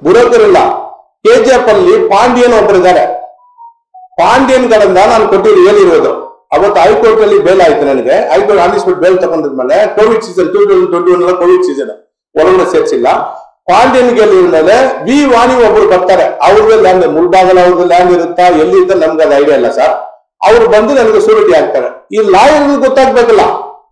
Broker ಇಲ್ಲ KGF ಅಲ್ಲಿ ಪಾಂಡ್ಯನ್ ಒಬ್ಬರಿದ್ದಾರೆ ಪಾಂಡ್ಯನ್ ಗಳಿಂದ ನಾನು ಕೊಟ್ಟಿದ್ದು ಹೇಳಿರೋದು ಅವತ್ತು ಹೈಕೋರ್ಟ್ ಅಲ್ಲಿ ಬೇಲ್ ಆಯ್ತು ನನಗೆ ಹೈಕೋರ್ಟ್ ಆನಿಸ್ಬಿಟ್ಟು ಬೇಲ್ ತಗೊಂಡಿದ್ಮೇಲೆ Covid season two thousand twenty one ಎಲ್ಲ ಕೋವಿಡ್ ಸೀಸನ್ ಒಳಗಡೆ ಸೇರ್ಸಿಲ್ಲ ಪಾಂಡ್ಯನ್ ಗೆಲ್ಲಿದ್ಮೇಲೆ ವಿ ವಾಣಿ ಒಬ್ರು ಬರ್ತಾರೆ ಅವ್ರದ್ದು ಲ್ಯಾಂಡ್ ಮುಳ್ಬಾಗಲ ಅವ್ರದ್ದು ಲ್ಯಾಂಡ್ ಇರುತ್ತಾ ಎಲ್ಲಿ ಇರುತ್ತೆ ನಮ್ಗೆ ಅದು ಐಡಿಯಾ ಇಲ್ಲ ಸರ್ ಅವ್ರು ಬಂದು ನನಗೆ ಸೂರಿಟಿ ಆಗ್ತಾರೆ ಈ ಲಾಯರ್ ಗೊತ್ತಾಗ್ಬೇಕಲ್ಲ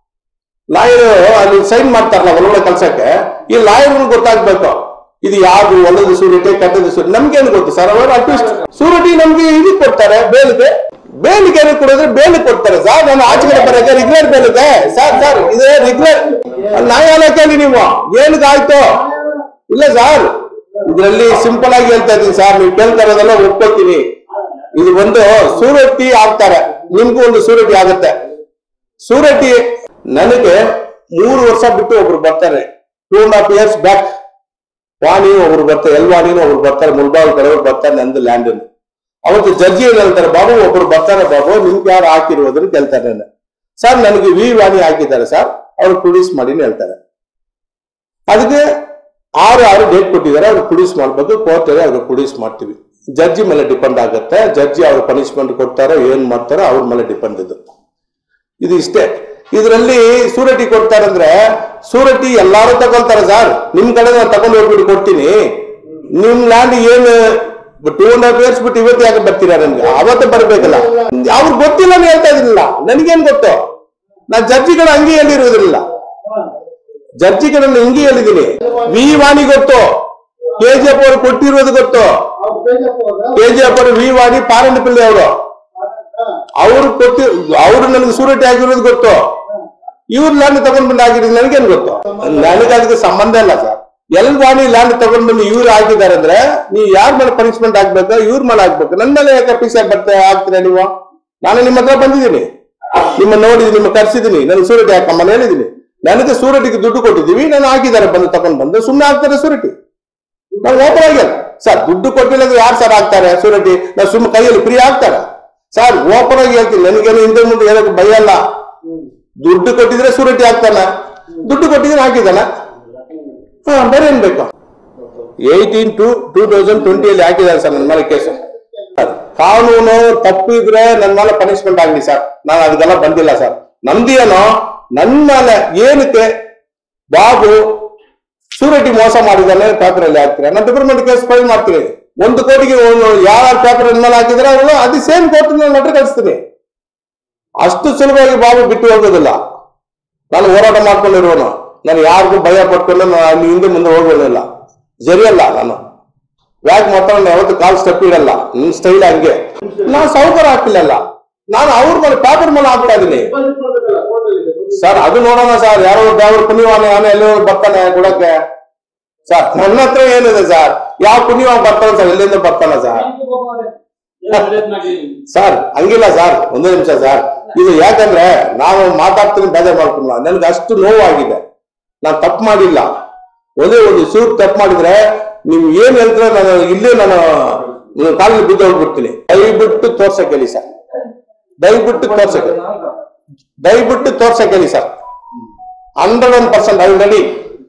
ಲಾಯರ್ ಅಲ್ಲಿ ಸೈನ್ ಮಾಡ್ತಾರಲ್ಲ ಒಳಗಡೆ ಕಲ್ಸಕ್ಕೆ ಈ ಲಾಯರ್ ಗೊತ್ತಾಗ್ಬೇಕು ಇದು ಯಾವ್ದು ಒಳ್ಳೆದು ಸೂರಿಟಿ ಕೆಟ್ಟದ್ದು ಸೂರಿಟಿ ನಮ್ಗೆ ಏನು ಗೊತ್ತು ಸರ್ ಅವರು ಅಟ್ಲೀಸ್ಟ್ ಸೂರಿಟಿ ನಮ್ಗೆ ಇದು ಕೊಡ್ತಾರೆ ಬೇಲಿಗೆ ಬೇಲಿಗೆ ಏನು ಕೊಡಿದ್ರೆ ಬೇಲಿ ಕೊಡ್ತಾರೆ ಸರ್ ನಾನು ಆಚೆ ಕಡೆ ಬರೋಕೆ ರೆಗ್ಯುಲರ್ ಬೇಲಿಗೆ ಸರ್ ಸರ್ ಇದು ರೆಗ್ಯುಲರ್ ನ್ಯಾಯಾಲಯಕ್ಕೆ ನೀವು ಏನಕ್ಕೆ ಆಯ್ತು ಇಲ್ಲ ಸರ್ ಇದರಲ್ಲಿ ಸಿಂಪಲ್ ಆಗಿ ಹೇಳ್ತಾ ಇದ್ದೀನಿ ಸರ್ ನೀವು ಕೇಳ್ತಾ ಇರೋದೆಲ್ಲ ಒಪ್ಕೊತೀನಿ ಇದು ಒಂದು ಸೂರಟಿ ಆಗ್ತಾರೆ ನಿಮ್ಗೂ ಒಂದು ಸೂರಟಿ ಆಗುತ್ತೆ ಸೂರಟಿ ನನಗೆ ಮೂರು ವರ್ಷ ಬಿಟ್ಟು ಒಬ್ರು ಬರ್ತಾರೆ two and half years back Vani ಒಬ್ರು ಬರ್ತಾರೆ ಎಲ್ ವಾಣಿನೂ ಒಬ್ರು ಬರ್ತಾರೆ ಮುಲ್ಬಾಲ್ ಕಡೆಯವ್ರು ಬರ್ತಾರೆ ನಂದು ಲ್ಯಾಂಡ್ ಅವತ್ತು ಜಡ್ಜಿ ಏನ್ ಹೇಳ್ತಾರೆ ಬಾಬು ಒಬ್ರು ಬರ್ತಾರೆ ಬಾಬು ನಿಮ್ಗೆ ಯಾರು ಹಾಕಿರುವುದನ್ನು ಕೇಳ್ತಾರೆ ನನ್ನ ಸರ್ ನನಗೆ ವಿ ವಾಣಿ ಹಾಕಿದ್ದಾರೆ ಸರ್ ಅವ್ರು ಪ್ರೊಡ್ಯೂಸ್ ಮಾಡಿ ಹೇಳ್ತಾರೆ ಅದಕ್ಕೆ ಆರು ಆರು ಡೇಟ್ ಕೊಟ್ಟಿದ್ದಾರೆ ಅವ್ರು ಪ್ರೊಡ್ಯೂಸ್ ಮಾಡ್ಬೇಕು ಕೋರ್ಟ್ ಅಲ್ಲಿ ಅವ್ರಿಗೆ ಪ್ರೊಡ್ಯೂಸ್ ಮಾಡ್ತೀವಿ ಜಡ್ಜಿ ಮೇಲೆ ಡಿಪೆಂಡ್ ಆಗುತ್ತೆ ಜಡ್ಜಿ ಅವ್ರು ಪನಿಷ್ಮೆಂಟ್ ಕೊಡ್ತಾರೋ ಏನ್ ಮಾಡ್ತಾರೋ ಅವ್ರ ಮೇಲೆ ಡಿಪೆಂಡ್ ಇದು ಇದು ಇಷ್ಟೇ ಇದರಲ್ಲಿ ಸೂರಟಿ ಕೊಡ್ತಾರಂದ್ರೆ ಸೂರಟಿ ಎಲ್ಲಾರು ತಗೊಳ್ತಾರೆ ಸರ್ ನಿಮ್ ಕಡೆ ನಾನು ತಗೊಂಡು ಹೋಗ್ಬಿಟ್ಟು ಕೊಡ್ತೀನಿ ನಿಮ್ ಲ್ಯಾಂಡ್ ಏನು ಟೂ ಅಂಡ್ ಹಾಫ್ ಇಯರ್ಸ್ ಬಿಟ್ಟು ಇವತ್ತು ಯಾಕೆ ಬರ್ತೀರಾ ನನ್ಗೆ ಅವತ್ತೇ ಬರ್ಬೇಕಲ್ಲ ಅವ್ರಿಗೆ ಗೊತ್ತಿಲ್ಲ ಅಂತ ಹೇಳ್ತಾ ಇದೀನಿಲ್ಲ ನನಗೇನ್ ಗೊತ್ತು ನಾನ್ ಜಡ್ಜಿಗಳ ಹಂಗೆ ಹೇಳಿರುವುದಿಲ್ಲ ಜಡ್ಜಿಗಳನ್ನು ಹಿಂಗೆ ಹೇಳಿದೀನಿ ವಿ ವಾಣಿ ಗೊತ್ತು ಕೆಜಿಎಫ್ ಅವರು ಕೊಟ್ಟಿರೋದು ಗೊತ್ತು ಕೆಜಿಎಫ್ ಅವರು ವಿ ವಾಣಿ ಪಾರಂಡಪಿಳ್ಳಿ ಅವರು ಅವ್ರು ಕೊಟ್ಟಿ ಅವ್ರು ನನಗೆ ಸೂರಟಿ ಆಗಿರೋದು ಗೊತ್ತು ಇವ್ರು ಲ್ಯಾಂಡ್ ತಗೊಂಡ್ ಬಂದು ಆಗಿರೋದು ನನಗೇನು ಗೊತ್ತು ನನಗೆ ಅದಕ್ಕೆ ಸಂಬಂಧ ಇಲ್ಲ ಸರ್ ಎಲ್ ವಾಣಿ ಲ್ಯಾಂಡ್ ತಗೊಂಡ್ ಬಂದು ಇವ್ರು ಹಾಕಿದ್ದಾರೆ ಅಂದ್ರೆ ನೀವು ಯಾರ ಮೇಲೆ ಪನಿಷ್ಮೆಂಟ್ ಆಗ್ಬೇಕು ಇವ್ರ ಮೇಲೆ ಆಗ್ಬೇಕು ನನ್ನ ಮೇಲೆ ಯಾಕೆ ಪೀಸ್ ಬರ್ತಾ ಆಗ್ತೀರಾ ನೀವು ನಾನು ನಿಮ್ಮ ಹತ್ರ ಬಂದಿದ್ದೀನಿ ನಿಮ್ಮ ನೋಡಿದೀನಿ ನಿಮ್ಮ ಕರ್ಸಿದೀನಿ ನನಗೆ ಸೂರಟಿ ಹಾಕಮ್ಮ ಹೇಳಿದೀನಿ ನನಗೆ ಸೂರಟಿಗೆ ದುಡ್ಡು ಕೊಟ್ಟಿದ್ದೀವಿ ನಾನು ಹಾಕಿದ್ದಾರೆ ಬಂದು ತಗೊಂಡ್ ಬಂದು ಸುಮ್ಮನೆ ಹಾಕ್ತಾರೆ ಸೂರಟಿ ನಾವು ಓಪನ್ ಆಗಿಲ್ಲ ಸರ್ ದುಡ್ಡು ಕೊಟ್ಟಿಲ್ಲ ಅಂದ್ರೆ ಯಾರು ಸರ್ ಹಾಕ್ತಾರೆ ಸೂರಟಿ ನಾವು ಸುಮ್ಮನೆ ಕೈಯಲ್ಲಿ ಫ್ರೀ ಹಾಕ್ತಾರ ಸರ್ ಓಪನ್ ಆಗಿ ಹೇಳ್ತೀನಿ ನನಗೇನು ಹಿಂದೆ ಮುಂದೆ ಹೇಳಕ್ ಭಯ ಅಲ್ಲ ದುಡ್ಡು ಕೊಟ್ಟಿದ್ರೆ ಸೂರಟಿ ಹಾಕ್ತಾನ ದುಡ್ಡು ಕೊಟ್ಟಿದ್ರೆ ಹಾಕಿದಾನ ಹಾ ಬೇರೆ ಏನ್ ಬೇಕು ಏಯ್ಟೀನ್ ಟು ಟೂ ತೌಸಂಡ್ ಟ್ವೆಂಟಿಯಲ್ಲಿ ಹಾಕಿದ್ದಾರೆ ಸರ್ ನನ್ನ ಮೇಲೆ ಕೇಸು ಕಾನೂನು ತಪ್ಪಿದ್ರೆ ನನ್ನ ಮೇಲೆ ಪನಿಷ್ಮೆಂಟ್ ಆಗಲಿ ಸರ್ ನಾನು ಅದಕ್ಕೆಲ್ಲ ಬಂದಿಲ್ಲ ಸರ್ ನಮ್ದೇನೋ ನನ್ನ ಮೇಲೆ ಏನಕ್ಕೆ ಬಾಬು ಸೂರಟಿ ಮೋಸ ಮಾಡಿದ್ದಾನೆ ಪೇಪರ್ ಅಲ್ಲಿ ಹಾಕ್ತೀರಾ ನಾನು ಡಿಪಾರ್ಟ್ಮೆಂಟ್ ಕೇಸ್ ಫೈಲ್ ಮಾಡ್ತೀನಿ ಒಂದು ಕೋಟಿಗೆ ಯಾವ ಪೇಪರ್ ಮೇಲೆ ಹಾಕಿದ್ರೆ ಅವರು ಅದು ಸೇಮ್ ಕೋರ್ಟ್ ಲೆಟರ್ ಕಳಿಸ್ತೀನಿ ಅಷ್ಟು ಸುಲಭವಾಗಿ ಬಾಬು ಬಿಟ್ಟು ಹೋಗೋದಿಲ್ಲ ನಾನು ಹೋರಾಟ ಮಾಡ್ಕೊಂಡಿರುವನು ನಾನು ಯಾರಿಗೂ ಭಯ ಪಟ್ಕೊಂಡು ನಾನು ಹಿಂದೆ ಮುಂದೆ ಹೋಗೋದಿಲ್ಲ ಸರಿಯಲ್ಲ ನಾನು ಬ್ಯಾಗ್ ಮಾತ್ರ ನಾನು ಯಾವತ್ತು ಕಾಲ್ ಸ್ಟೆಪ್ ಇಡಲ್ಲ ನನ್ನ ಸ್ಟೈಲ್ ಹಂಗೆ ನಾನು ಸೌಕರ್ಯ ಹಾಕಿಲ್ಲಲ್ಲ ನಾನು ಅವ್ರ ಮೇಲೆ ಪೇಪರ್ ಮೇಲೆ ಹಾಕ್ತಾ ಇದೀನಿ ಸರ್ ಅದು ನೋಡೋಣ ಸರ್ ಯಾರೋ ಡ್ರೈವರ್ ಪುಣ್ಯವಾನೆ ಅವನು ಎಲ್ಲೋ ಬರ್ತಾನೆ ಕೊಡಕ್ಕೆ ಸರ್ ನನ್ನ ಹತ್ರ ಏನಿದೆ ಸರ್ ಯಾವ ಪುಣ್ಯವಾನ ಬರ್ತಾನೆ ಸರ್ ಎಲ್ಲಿಂದ ಬರ್ತಾನೆ ಸರ್ ಸರ್ ಹಂಗಿಲ್ಲ ಸರ್ ಒಂದೇ ನಿಮಿಷ ಸರ್ ಇದು ಯಾಕಂದ್ರೆ ನಾವು ಮಾತಾಡ್ತೀನಿ ಬೇಜಾರ್ ಮಾಡ್ಕೊಳ್ಳ ನನ್ಗೆ ಅಷ್ಟು ನೋವಾಗಿದೆ ನಾನು ತಪ್ಪು ಮಾಡಿಲ್ಲ ಒಂದೇ ಒಂದು ಸೂಟ್ ತಪ್ಪು ಮಾಡಿದ್ರೆ ನೀವು ಏನ್ ಹೇಳ್ತೀರ ನಾನು ಇಲ್ಲೇ ನಾನು ನನ್ನ ಕಾಲಲ್ಲಿ ಬಿದ್ದು ಹೋಗ್ಬಿಡ್ತೀನಿ ದಯವಿಟ್ಟು ತೋರ್ಸಕ್ ಹೇಳಿ ಸರ್ ದಯವಿಟ್ಟು ತೋರ್ಸಕ್ ಹೇಳಿ. ದಯವಿಟ್ಟು ತೋರ್ಸಕ್ ಹೇಳಿ sir hundred one percent I ready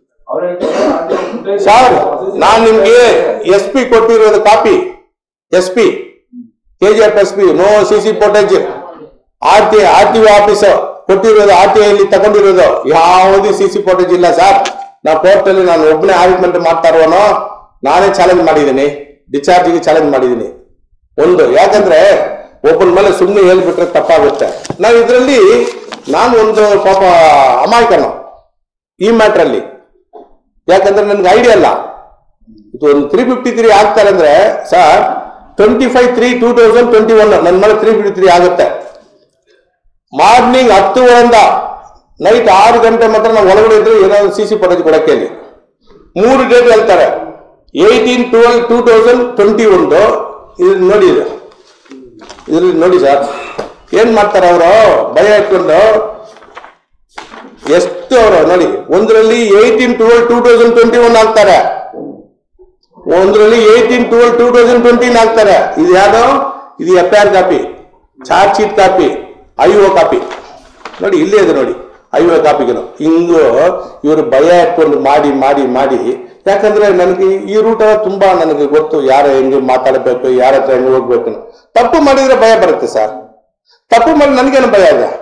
sir ನಾನ್ ನಿಮ್ಗೆ ಎಸ್ ಪಿ ಕೊಟ್ಟಿರೋದು copy S P K G F S P no C C footage R T R T office ಕೊಟ್ಟಿರೋದು ಆರ್ ಟಿ ಐಲಿ ತಗೊಂಡಿರೋದು ಯಾವುದೇ ಸಿ ಸಿ ಫೋಟೇಜ್ ಇಲ್ಲ ಸರ್ ನಾ ಕೋರ್ಟ್ ಅಲ್ಲಿ ನಾನು ಒಬ್ಬನೇ ಆರ್ಗ್ಯುಮೆಂಟ್ ಮಾಡ್ತಾ ಇರುವನು ನಾನೇ ಚಾಲೆಂಜ್ ಮಾಡಿದ್ದೀನಿ ಡಿಸ್ಚಾರ್ಜ್ಗೆ ಚಾಲೆಂಜ್ ಮಾಡಿದ್ದೀನಿ ಒಂದು ಯಾಕಂದ್ರೆ ಒಬ್ಬನ ಮೇಲೆ ಸುಮ್ಮನೆ ಹೇಳ್ಬಿಟ್ರೆ ತಪ್ಪಾಗುತ್ತೆ ನಾವು ಇದರಲ್ಲಿ ನಾನು ಒಂದು ಪಾಪ ಅಮಾಯಕನು ಈ ಮ್ಯಾಟ್ರ್ ಅಲ್ಲಿ ಯಾಕಂದ್ರೆ ನನ್ಗೆ ಐಡಿಯಾ ಇಲ್ಲ ಇದು ಒಂದು ತ್ರೀ ಫಿಫ್ಟಿ ತ್ರೀ ಆಗ್ತಾರೆ ಅಂದ್ರೆ sir twenty five three two thousand twenty one ನನ್ನ ಮೇಲೆ ತ್ರೀ ಫಿಫ್ಟಿ ತ್ರೀ ಆಗುತ್ತೆ ಮಾರ್ನಿಂಗ್ ಹತ್ತುವರೆಯಿಂದ ನೈಟ್ ಆರು ಗಂಟೆ ಮಾತ್ರ ನಾವು ಒಳಗಡೆ ಇದ್ರೆ ಏನಾದ್ರು ಸಿ ಸಿ ಫೋಟೇಜ್ ಕೊಡಕ್ಕೆ ಹೇಳಿ ಮೂರು ಡೇಟ್ ಹೇಳ್ತಾರೆ eighteen twelve two thousand twenty ಒಂದು ಇದು ನೋಡಿ ಇದು ಇದ್ರಲ್ಲಿ ನೋಡಿ ಸರ್ ಏನ್ ಮಾಡ್ತಾರೆ ಅವರು ಭಯ ಇಟ್ಕೊಂಡು ಎಷ್ಟು ಅವರು ನೋಡಿ ಒಂದರಲ್ಲಿ eighteen twelve two thousand twenty one ಹಾಕ್ತಾರೆ ಒಂದರಲ್ಲಿ ಏಯ್ಟೀನ್ ಟ್ವೆಲ್ ಟೂ ತೌಸಂಡ್ ಟ್ವೆಂಟಿನ್ ಹಾಕ್ತಾರೆ ಇದು ಯಾವ್ದು ಇದು F I R copy charge sheet copy I O copy ನೋಡಿ ಇಲ್ಲೇ ಇದೆ ನೋಡಿ ಐ ಒ ಕಾಪಿಗಳು ಹಿಂಗು ಇವರು ಭಯ ಇಟ್ಕೊಂಡು ಮಾಡಿ ಮಾಡಿ ಮಾಡಿ ಯಾಕಂದ್ರೆ ನನಗೆ ಈ ರೂಟ್ ತುಂಬಾ ನನಗೆ ಗೊತ್ತು ಯಾರ ಹೆಂಗೆ ಮಾತಾಡಬೇಕು ಯಾರ ಹತ್ರ ಹೆಂಗೆ ಹೋಗ್ಬೇಕು ಅಂತ. ತಪ್ಪು ಮಾಡಿದ್ರೆ ಭಯ ಬರುತ್ತೆ ಸರ್ ತಪ್ಪು ಮಾಡಿ ನನಗೇನು ಭಯ ಇದೆ